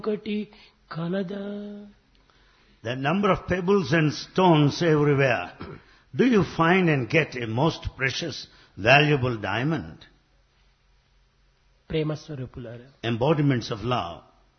ఒకటి కలదా The number of pebbles and stones everywhere. Do you find and get a most precious, valuable diamond? ప్రేమ స్వరూపులారా Embodiments of love.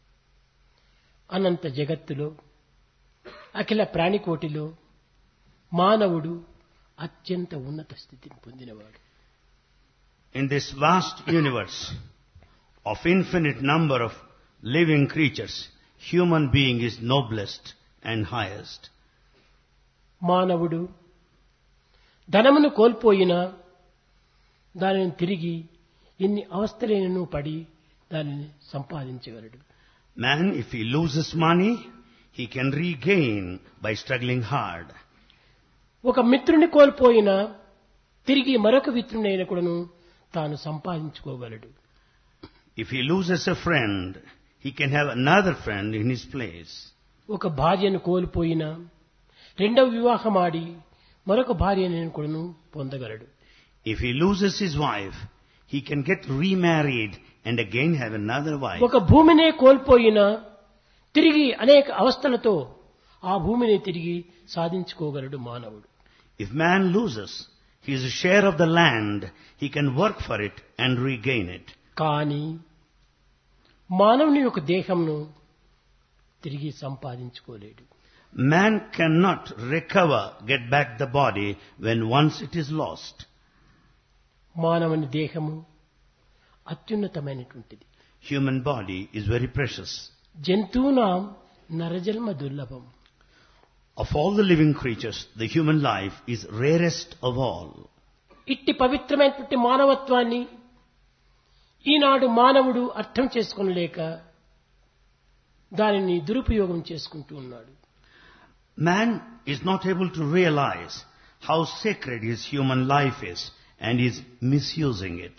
అనంత జగత్తులో అఖిల ప్రాణికోటిలో మానవుడు అత్యంత ఉన్నత స్థితిని పొందినవాడు In this vast universe of infinite number of living creatures, human being is noblest and highest. మానవుడు ధనమును కోల్పోయినా దానిని తిరిగి ఎన్ని అవస్థలైనను పడి దానిని సంపాదించగలడు Man, if he loses money, he can regain by struggling hard. ఒక మిత్రుని కోల్పోయినా తిరిగి మరొక మిత్రునైన కూడాను తాను సంపాదించుకోగలడు If he loses a friend, he can have another friend in his place. ఒక భార్యను కోల్పోయినా రెండవ వివాహం ఆడి మరొక భార్యను కూడాను పొందగలడు If he loses his wife, he can get remarried and again have another wife. ఒక భూమినే కోల్పోయినా తిరిగి అనేక అవస్థలతో ఆ భూమిని తిరిగి సాధించుకోగలడు మానవుడు If man loses his share of the land, he can work for it and regain it. కానీ మానవుని యొక్క దేహంను తిరిగి సంపాదించుకోలేడు Man cannot recover, get back the body when once it is lost. మానవుని దేహము అత్యున్నతమైనటువంటిది Human body is very precious. జంతువునాం నరజన్మ దుర్లభం Of all the living creatures, the human life is rarest of all. ఇట్టి పవిత్రమైనటువంటి మానవత్వాన్ని ఈనాడు మానవుడు అర్థం చేసుకోలేక దానిని దురుపయోగం చేసుకుంటూ ఉన్నాడు Man is not able to realize how sacred his human life is and is misusing it.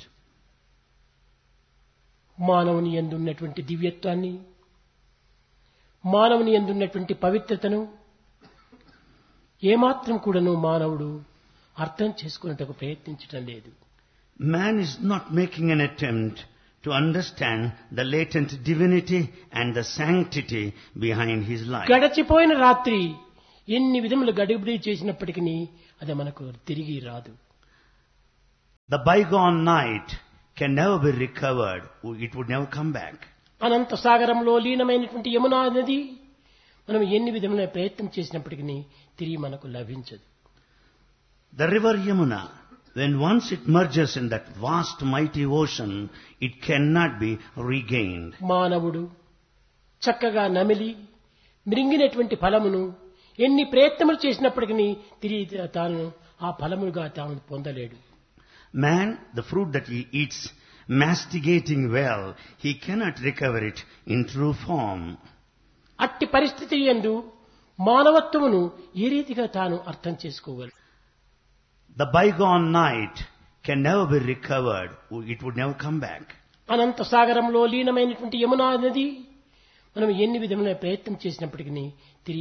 మానవుని ఎందున్నటువంటి దివ్యత్వాన్ని మానవుని ఎందున్నటువంటి పవిత్రతను ఏమాత్రం కూడాను మానవుడు అర్థం చేసుకున్నట్టుకు ప్రయత్నించటం లేదు Man is not making an attempt to understand the latent divinity and the sanctity behind his life. గడచిపోయిన రాత్రి ఎన్ని విధములు గడిబిడి చేసినప్పటికీ అది మనకు తిరిగి రాదు The bygone night can never be recovered. It would never come back. అనంత సాగరంలో లీనమైనటువంటి యమునా నది మనం ఎన్ని విధముల ప్రయత్నం చేసినప్పటికీ తిరిగి మనకు లభించదు The river Yamuna, when once it merges in that vast mighty ocean, it cannot be regained. మానవుడు చక్కగా నమిలి మృంగినటువంటి ఫలమును ఎన్ని ప్రయత్నములు చేసినప్పటికీ తిరిగి తాను ఆ ఫలముగా తాను పొందలేడు Man, the fruit that he eats, masticating well, he cannot recover it in true form. అట్టి పరిస్థితి ఎందు మానవత్వమును ఏ రీతిగా తాను అర్థం చేసుకోగలడు The bygone night can never be recovered. It would never come back. అనంత సాగరంలో లీనమైనటువంటి యమునా నది మనం ఎన్ని విధముల ప్రయత్నం చేసినప్పటికీ తిరిగి